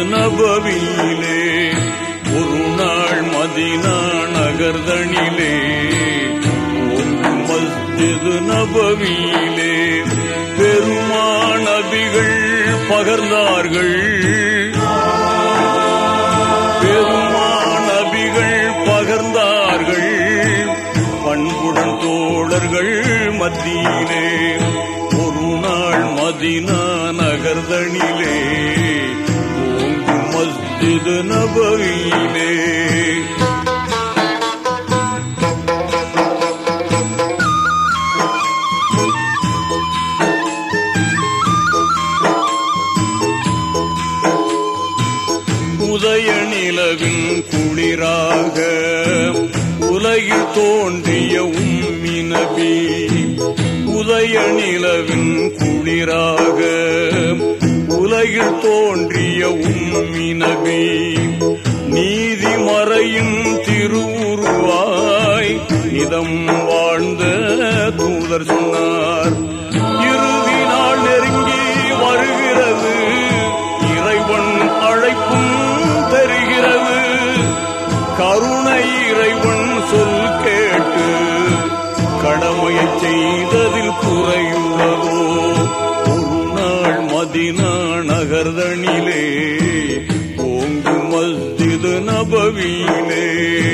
நபவியிலே ஒரு நாள் மதினா நகர்தனிலே ஓங்கு மஸ்ஜிது நபவியிலே பெருமானபிகள் பகர்ந்தார்கள் பெருமானபிகள் பகர்ந்தார்கள் பண்புடன் தோழர்கள் மத்தியிலே ஒரு நாள் மதினா நகர்தனிலே ஓங்கு மஸ்ஜிது நபவியிலே உதய நிலவின் குளிராக உலகில் தோன்றிய உம்மி நபி உதய நிலவின் குளிராக உலகில் தோன்றிய உம்மி நபி நீதி மறையின் திருவுருவாய் இதம் வாழ்ந்த தூதர் சொன்னார் இறுதி நாள் நெருங்கி வருகிறது இறைவன் அழைப்பும் தெரிகிறது கருணை இறைவன் சொல் கேட்டு கடமையை செய்ததில் குறையுள்ளதோ ஒரு நாள் மதினா நகர்தனிலே ஓங்கு மஸ்ஜிது நபவியிலே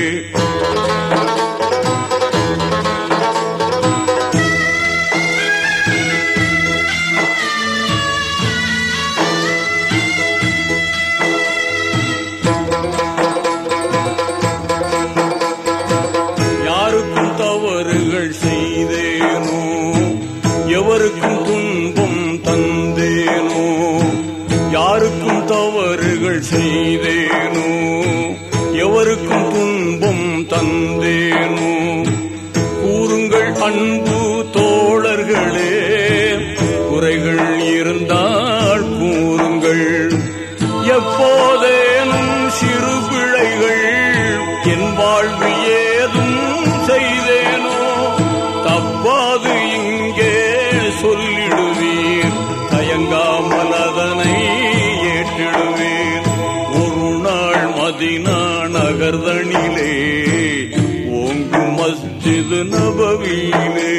யாருக்கும் தவறுகள் செய்தேனோ எவருக்கும் துன்பம் தந்தேனோ யாருக்கும் தவறுகள் செய்தேனோ எவருக்கும் துன்பம் தந்தேனோ கூறுங்கள் அன்பு தோழர்களே குறைகள் இருந்தால் கூறுங்கள் எப்போதேனும் சிறு பிழைகள் என் வாழ்வு ஏதும் செய்தேனோ தப்பாது இங்கே சொல்லிடுவீர் தயங்காமல் அதனை ஏற்றிடுவீர் ஒரு நாள் மதினா நகர்தனிலே ஓங்கு மஸ்ஜிது நபவியிலே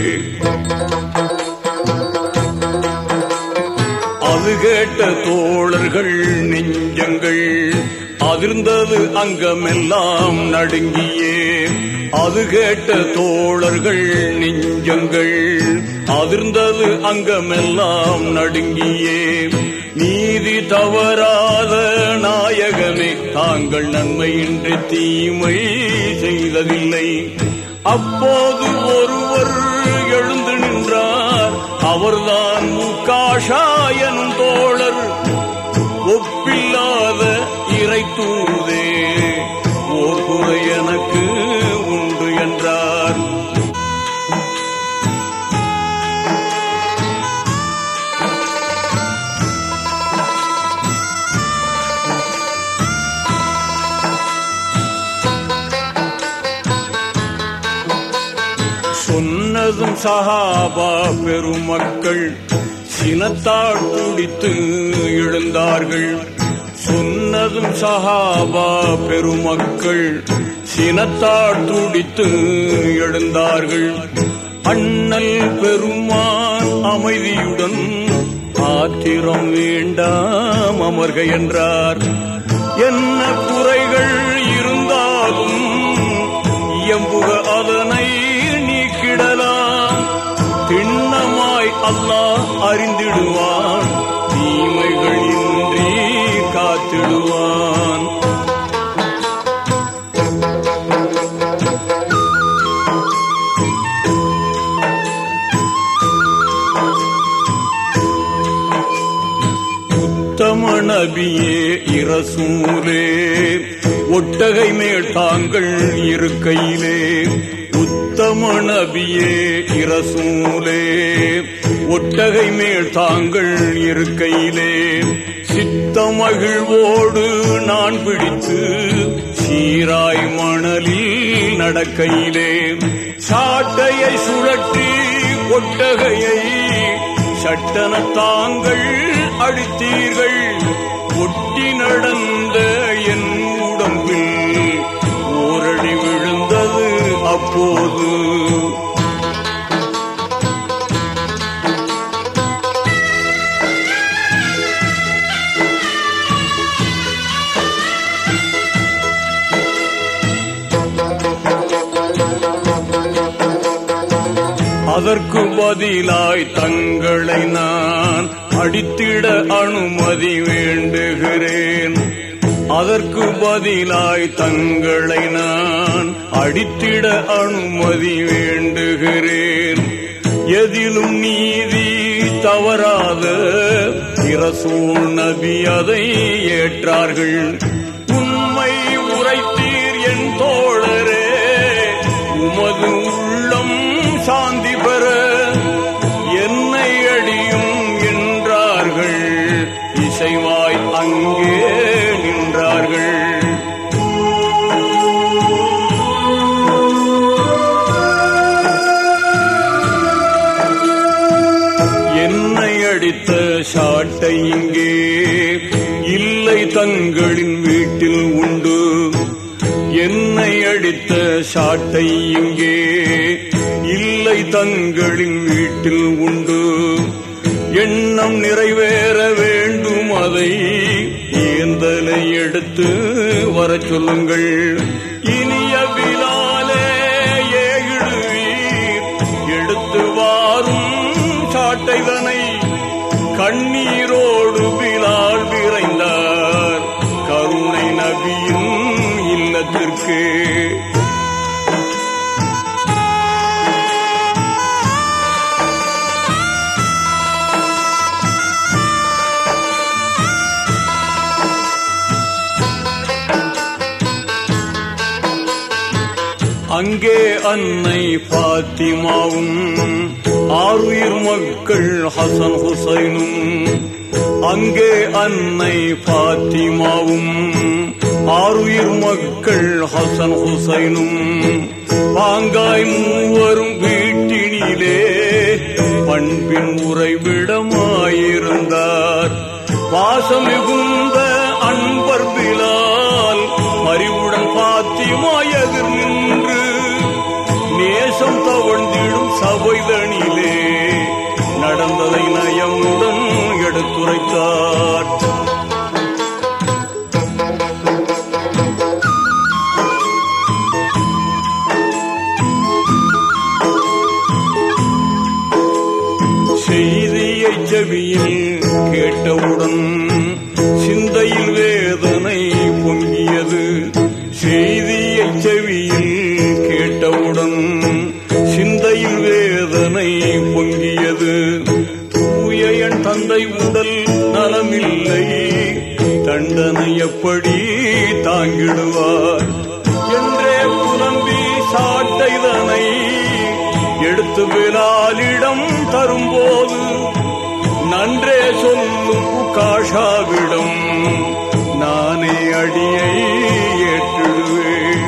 அது கேட்ட தோழர்கள் நெஞ்சங்கள் அதிர்ந்தது அங்கமெல்லாம் நடுங்கியே அது கேட்ட தோழர்கள் நெஞ்சங்கள் அதிர்ந்தது அங்கமெல்லாம் நடுங்கியே நீதி தவறாத நாயகமே தாங்கள் நன்மையின்றி தீமை செய்ததில்லை அப்போது ஒருவர் எழுந்து நின்றார் அவர்தான் முக்காஷாயன் தோழர் ஒப்பில்லாத இறை தூதே ஓர் குறை எனக்கு உண்டு என்றார் சொன்னதும் சஹாபா பெருமக்கள் சினத்தால் குடித்து எழுந்தார்கள் சொன்னதும் சஹாபா பெருமக்கள் சினத்தால் துடித்து எழுந்தார்கள் அண்ணல் பெருமான் அமைதியுடன் ஆத்திரம் வேண்டாம் அமர்க என்றார் என்ன குறைகள் இருந்தாலும் எம்புக அதனை நீக்கிடலாம் திண்ணமாய் அல்லாஹ் அறிந்திடுவான் தீமைகள் இன்றி காத்திடுவான் உத்தம நபியே இரசூலே ஒட்டகை மேல் தாங்கள் இருக்கையிலே உத்தம நபியே இரசூலே ஒட்டகை மேல் தாங்கள் இருக்கையிலே சித்த மகிழ்வோடு நான் பிடித்து சீராய் மணலில் நடக்கையிலே சாட்டையை சுழற்றி ஒட்டகையை சட்டன தாங்கள் அடித்தீர்கள் ஒட்டி நட அதற்கு பதிலாய் தங்களை நான் அடித்திட அனுமதி வேண்டுகிறேன் அதற்கு பதிலாய் தங்களை நான் அடித்திட அனுமதி வேண்டுகிறேன் எதிலும் நீதி தவறாத இரசூல் நபி அதை ஏற்றார்கள் உண்மை உரைத்தீர் என் தோழரே உமது உள்ளம் சாந்தி பெற என்னை அடியும் என்றார்கள் இசைவாய் அங்கே நின்றார்கள் என்னை அடித்த சாட்டை இங்கே இல்லை தங்களின் வீட்டில் உண்டு என்னை அடித்த சாட்டை இங்கே இல்லை தங்களின் வீட்டில் உண்டு எண்ணம் நிறைவேற வேண்டும் அதை ஏந்தலை எடுத்து வரச் சொல்லுங்கள் இனிய விழாலே ஏகிடுவீர் எடுத்து வாரும் சாட்டைதனை கண்ணீரோடு பிலால் விரைந்தார் கருணை நபியின் இல்லத்திற்கு அங்கே அன்னை பாத்திமாவும் ஆறுயிர் மக்கள் ஹசன் ஹுசைனும் அங்கே அன்னை பாத்திமாவும் ஆறுயிர் மக்கள் ஹசன் ஹுசைனும் பாங்காய் மூவரும் வீட்டினிலே பண்பின் உறைவிடமாயிருந்தார் பாசம் மிகுந்த அன்பர் பிலால் மறிவுடன் பாத்திமா எதிர் நின்று நேசம் தவழ்ந்திடும் சபைதனிலே நடந்ததை நயமுடன் எடுத்துரைத்தார் செய்தியை செவியில் கேட்டவுடன் சிந்தையில் வேதனை பொங்கியது செய்தியை செவியில் கேட்டவுடன் சிந்தையில் வேதனை பொங்கியது தூய என் தந்தை உடல் நலமில்லை தண்டனை எப்படி தாங்கிடுவார் என்றே புலம்பி சாட்டைதனை எடுத்து விலாலிடம் தரும்போது நன்றே சொல்லும் காஷாவிடம் நானே அடியை ஏற்றிடுவேன்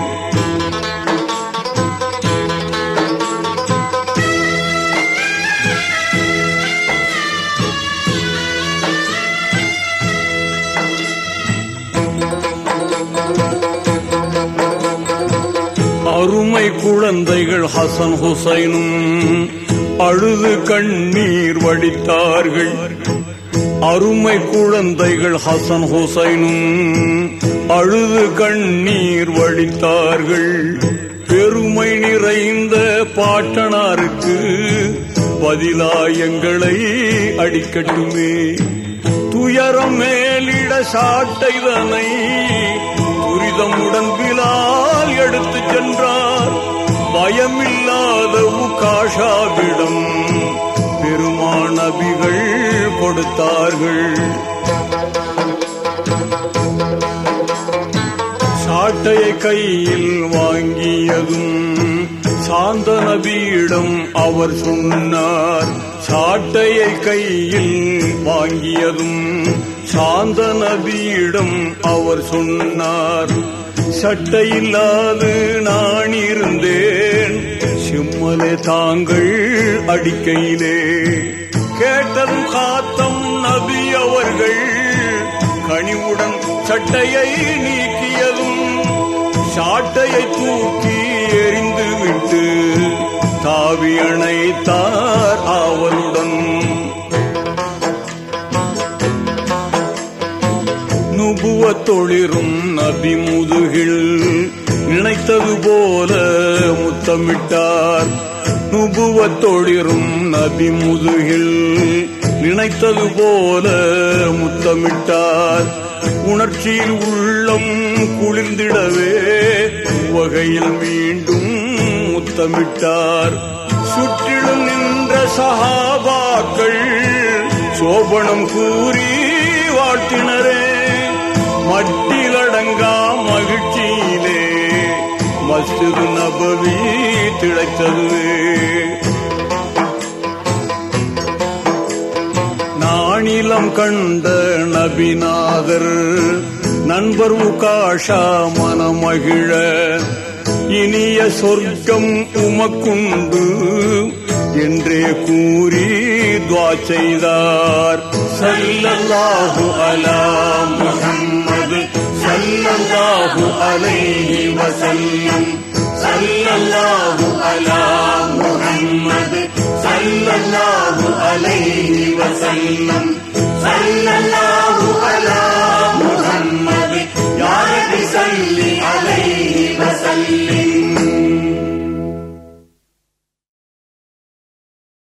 அருமை குழந்தைகள் ஹசன் ஹுசைனும் அழுது கண்ணீர் வடித்தார்கள் அருமை குழந்தைகள் ஹசன் ஹுசைனும் அழுது கண்ணீர் வடித்தார்கள் பெருமை நிறைந்த பாட்டனாருக்கு பதிலாயங்களை அடிக்கட்டுமே துயரம் மேலிட சாட்டைதனை துரிதமுடன் பிலால் எடுத்துச் சென்றார் பயமில்லாத உகாஷாவிடம் பெருமான் நபிகள் கொடுத்தார்கள் சாட்டையை கையில் வாங்கியதும் சாந்த நபியிடம் அவர் சொன்னார் சாட்டையை கையில் வாங்கியதும் சாந்த நபியிடம் அவர் சொன்னார் சட்டையில்லாது நான் இருந்தேன் சிம்மலே தாங்கள் அடிக்கையிலே கேட்டதும் காத்தம் நபி அவர்கள் கனிவுடன் சட்டையை நீக்கியதும் சாட்டையை தூக்கி எறிந்து விட்டு தாவி அணைத்தார் ஆவலுடன் நுபுவத் தொழிரும் நபி முதுகில் நினைத்தது போல முத்தமிட்டார் நுபுவத்தொழிரும் நபி முதுகில் நினைத்தது போல முத்தமிட்டார் உணர்ச்சியில் உள்ளம் குளிர்ந்திடவே வகையில் மீண்டும் முத்தமிட்டார் சுற்றிலும் நின்ற சஹாபாக்கள் சோபனம் கூறி வாழ்த்தினரே மட்டிலடங்கா மகிழ்ச்சியிலே மஸ்ஜிது நபவி திளைத்தது நாணிலம் கண்ட நபிநாதர் நண்பர் உகாஷா மனமகிழ இனிய சொர்க்கம் உமக்குண்டு என்றே கூறி துவா செய்தார் சல்லல்லாஹு அலா முஹம்மது சல்லல்லாஹு அலைஹி வஸல்லம் சல்லல்லாஹு அலா முஹம்மது சல்லல்லாஹு அலைஹி வஸல்லம் சல்லல்லாஹு